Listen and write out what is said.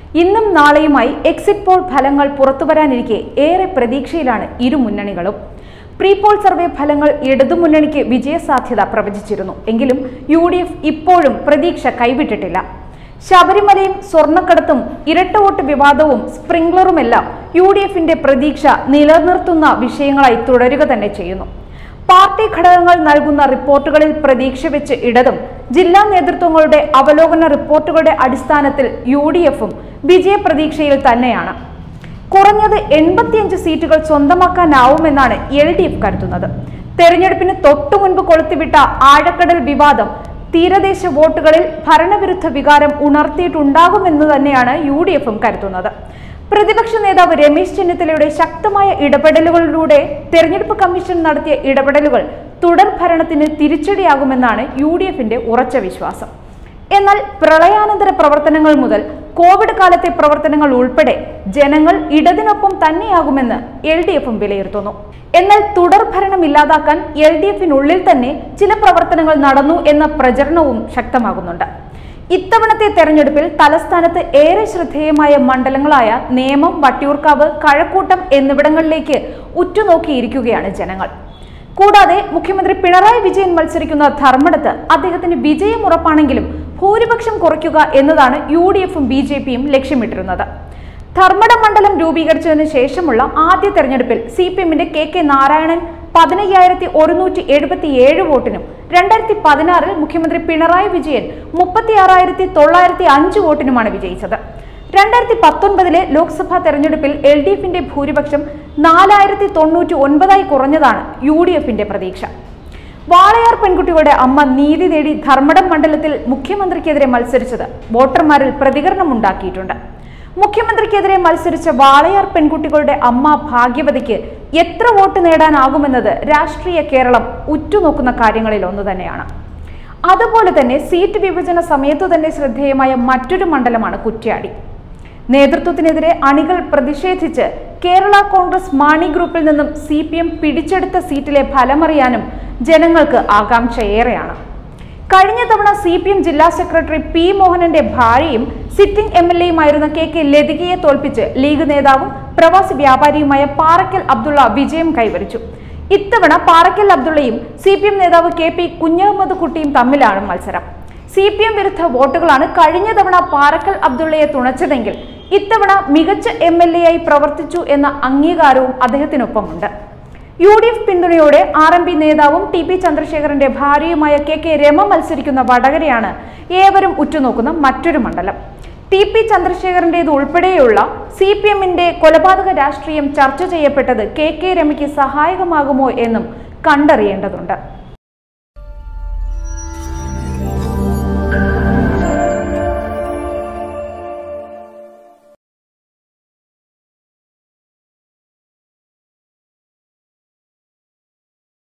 ഇന്നും നാളെയുമായി exit poll ഫലങ്ങൾ പുറത്തുവരാനിരിക്കെ ഏറെ പ്രതീക്ഷയിലാണ് ഇരു മുന്നണികളും പ്രീ പോൾ സർവേ ഫലങ്ങൾ ഇടതുമുന്നണിക്ക് വിജയസാധ്യത പ്രവചിച്ചിരുന്നു എങ്കിലും യു ഡി എഫ് ഇപ്പോഴും പ്രതീക്ഷ കൈവിട്ടിട്ടില്ല ശബരിമലയും സ്വർണ്ണക്കടത്തും ഇരട്ട വോട്ട് വിവാദവും സ്പ്രിംഗ്ലറുമെല്ലാം യു ഡി എഫിന്റെ പ്രതീക്ഷ നിലനിർത്തുന്ന വിഷയങ്ങളായി തുടരുക തന്നെ ചെയ്യുന്നു പാർട്ടി ഘടകങ്ങൾ നൽകുന്ന റിപ്പോർട്ടുകളിൽ പ്രതീക്ഷ വെച്ച് ഇടതും ജില്ലാ നേതൃത്വങ്ങളുടെ അവലോകന റിപ്പോർട്ടുകളുടെ അടിസ്ഥാനത്തിൽ യു ഡി എഫും വിജയപ്രതീക്ഷയിൽ തന്നെയാണ് കുറഞ്ഞത് എൺപത്തിയഞ്ച് സീറ്റുകൾ സ്വന്തമാക്കാനാവുമെന്നാണ് എൽ ഡി എഫ് കരുതുന്നത് തെരഞ്ഞെടുപ്പിന് തൊട്ടു മുൻപ് കൊളുത്തിവിട്ട ആഴക്കടൽ വിവാദം തീരദേശ വോട്ടുകളിൽ ഭരണവിരുദ്ധ വികാരം ഉണർത്തിയിട്ടുണ്ടാകുമെന്ന് തന്നെയാണ് യു ഡി എഫും കരുതുന്നത് പ്രതിപക്ഷ നേതാവ് രമേശ് ചെന്നിത്തലയുടെ ശക്തമായ ഇടപെടലുകളിലൂടെ തെരഞ്ഞെടുപ്പ് കമ്മീഷൻ നടത്തിയ ഇടപെടലുകൾ തുടർ ഭരണത്തിന് തിരിച്ചടിയാകുമെന്നാണ് യു ഡി എഫിന്റെ ഉറച്ച വിശ്വാസം എന്നാൽ പ്രളയാനന്തര പ്രവർത്തനങ്ങൾ മുതൽ കോവിഡ് കാലത്തെ പ്രവർത്തനങ്ങൾ ഉൾപ്പെടെ ജനങ്ങൾ ഇടതിനൊപ്പം തന്നെയാകുമെന്ന് എൽ ഡി എഫും വിലയിരുത്തുന്നു എന്നാൽ തുടർ ഭരണം ഇല്ലാതാക്കാൻ എൽ ഡി എഫിനുള്ളിൽ തന്നെ ചില പ്രവർത്തനങ്ങൾ നടന്നു എന്ന പ്രചരണവും ശക്തമാകുന്നുണ്ട് ഇത്തവണത്തെ തെരഞ്ഞെടുപ്പിൽ തലസ്ഥാനത്ത് ഏറെ ശ്രദ്ധേയമായ മണ്ഡലങ്ങളായ നേമം വട്ടിയൂർക്കാവ് കഴക്കൂട്ടം എന്നിവിടങ്ങളിലേക്ക് ഉറ്റുനോക്കിയിരിക്കുകയാണ് ജനങ്ങൾ കൂടാതെ മുഖ്യമന്ത്രി പിണറായി വിജയൻ മത്സരിക്കുന്ന ധർമ്മടത്ത് അദ്ദേഹത്തിന് വിജയം ഉറപ്പാണെങ്കിലും ഭൂരിപക്ഷം കുറയ്ക്കുക എന്നതാണ് യു ഡി എഫും ബി ജെ പിയും ലക്ഷ്യമിട്ടിരുന്നത് ധർമ്മടം മണ്ഡലം രൂപീകരിച്ചതിന് ശേഷമുള്ള ആദ്യ തെരഞ്ഞെടുപ്പിൽ സി പി എമ്മിന്റെ കെ കെ നാരായണൻ പതിനയ്യായിരത്തി ഒരുന്നൂറ്റി എഴുപത്തി ഏഴ് വോട്ടിനും രണ്ടായിരത്തി പതിനാറിൽ മുഖ്യമന്ത്രി പിണറായി വിജയൻ മുപ്പത്തി ആറായിരത്തി തൊള്ളായിരത്തി അഞ്ച് വോട്ടിനുമാണ് വിജയിച്ചത് രണ്ടായിരത്തി പത്തൊൻപതിലെ ലോക്സഭാ തെരഞ്ഞെടുപ്പിൽ എൽ ഡി എഫിന്റെ ഭൂരിപക്ഷം നാലായിരത്തി തൊണ്ണൂറ്റി ഒൻപതായി കുറഞ്ഞതാണ് യു ഡി എഫിന്റെ പ്രതീക്ഷ വാളയാർ പെൺകുട്ടികളുടെ അമ്മ നീതി നേടി ധർമ്മടം മണ്ഡലത്തിൽ മുഖ്യമന്ത്രിക്കെതിരെ മത്സരിച്ചത് വോട്ടർമാരിൽ പ്രതികരണമുണ്ടാക്കിയിട്ടുണ്ട് മുഖ്യമന്ത്രിക്കെതിരെ മത്സരിച്ച വാളയാർ പെൺകുട്ടികളുടെ അമ്മ ഭാഗ്യവതിക്ക് എത്ര വോട്ട് നേടാനാകുമെന്നത് രാഷ്ട്രീയ കേരളം ഉറ്റുനോക്കുന്ന കാര്യങ്ങളിൽ ഒന്ന് തന്നെയാണ് അതുപോലെ തന്നെ സീറ്റ് വിഭജന സമയത്തു തന്നെ ശ്രദ്ധേയമായ മറ്റൊരു മണ്ഡലമാണ് കുറ്റ്യാടി നേതൃത്വത്തിനെതിരെ അണികൾ പ്രതിഷേധിച്ച് കേരള കോൺഗ്രസ് മാണി ഗ്രൂപ്പിൽ നിന്നും സി പി എം പിടിച്ചെടുത്ത സീറ്റിലെ ഫലമറിയാനും ജനങ്ങൾക്ക് ആകാംക്ഷയേറെയാണ് കഴിഞ്ഞ തവണ സി പി എം ജില്ലാ സെക്രട്ടറി പി മോഹനന്റെ ഭാര്യയും സിറ്റിംഗ് എം എൽ എയുമായിരുന്ന കെ കെ ലതികയെ തോൽപ്പിച്ച് ലീഗ് നേതാവും പ്രവാസി വ്യാപാരിയുമായ പാറക്കൽ അബ്ദുള്ള വിജയം കൈവരിച്ചു ഇത്തവണ പാറക്കൽ അബ്ദുള്ളയും സി പി എം നേതാവ് കെ പി കുഞ്ഞഹമ്മദ് കുട്ടിയും തമ്മിലാണ് മത്സരം സി പി എം വിരുദ്ധ വോട്ടുകളാണ് കഴിഞ്ഞ തവണ പാറക്കൽ അബ്ദുള്ളയെ തുണച്ചതെങ്കിൽ ഇത്തവണ മികച്ച എം എൽ എ ആയി പ്രവർത്തിച്ചു എന്ന അംഗീകാരവും അദ്ദേഹത്തിനൊപ്പമുണ്ട് യു ഡി എഫ് പിന്തുണയോടെ ആർ എം പി നേതാവും ടി പി ചന്ദ്രശേഖരന്റെ ഭാര്യയുമായ കെ കെ രമ മത്സരിക്കുന്ന വടകരയാണ് ഏവരും ഉറ്റുനോക്കുന്ന മറ്റൊരു മണ്ഡലം ടി പി ചന്ദ്രശേഖരന്റേത് ഉൾപ്പെടെയുള്ള സി പി എമ്മിന്റെ കൊലപാതക രാഷ്ട്രീയം ചർച്ച ചെയ്യപ്പെട്ടത് കെ കെ രമയ്ക്ക് സഹായകമാകുമോ എന്നും കണ്ടറിയേണ്ടതുണ്ട്